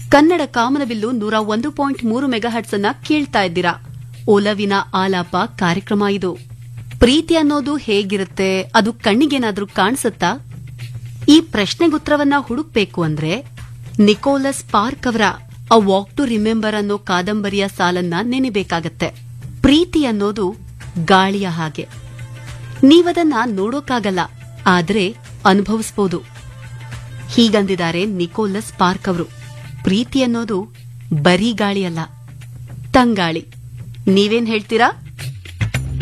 ಕನ್ನಡ ಕಾಮನಬಿಲ್ಲು ನೂರ ಒಂದು ಪಾಯಿಂಟ್ ಮೂರು ಮೆಗಾಹಟ್ಸ್ ಅನ್ನ ಕೇಳ್ತಾ ಇದ್ದೀರಾ ಒಲವಿನ ಆಲಾಪ ಕಾರ್ಯಕ್ರಮ ಇದು ಪ್ರೀತಿ ಅನ್ನೋದು ಹೇಗಿರುತ್ತೆ ಅದು ಕಣ್ಣಿಗೇನಾದ್ರೂ ಕಾಣಿಸುತ್ತಾ ಈ ಪ್ರಶ್ನೆಗುತ್ತರವನ್ನ ಹುಡುಕ್ಬೇಕು ಅಂದ್ರೆ ನಿಕೋಲಸ್ ಪಾರ್ಕ್ ಅವರ ಅ ವಾಕ್ ಟು ರಿಮೆಂಬರ್ ಅನ್ನೋ ಕಾದಂಬರಿಯ ಸಾಲನ್ನ ನೆನೆಬೇಕಾಗತ್ತೆ ಪ್ರೀತಿ ಅನ್ನೋದು ಗಾಳಿಯ ಹಾಗೆ ನೀವದನ್ನ ನೋಡೋಕ್ಕಾಗಲ್ಲ ಆದ್ರೆ ಅನುಭವಿಸಬಹುದು ಹೀಗಂದಿದ್ದಾರೆ ನಿಕೋಲಸ್ ಪಾರ್ಕ್ ಅವರು ಪ್ರೀತಿ ಅನ್ನೋದು ಬರೀ ಗಾಳಿ ಅಲ್ಲ ತಂಗಾಳಿ ನೀವೇನ್ ಹೇಳ್ತೀರಾ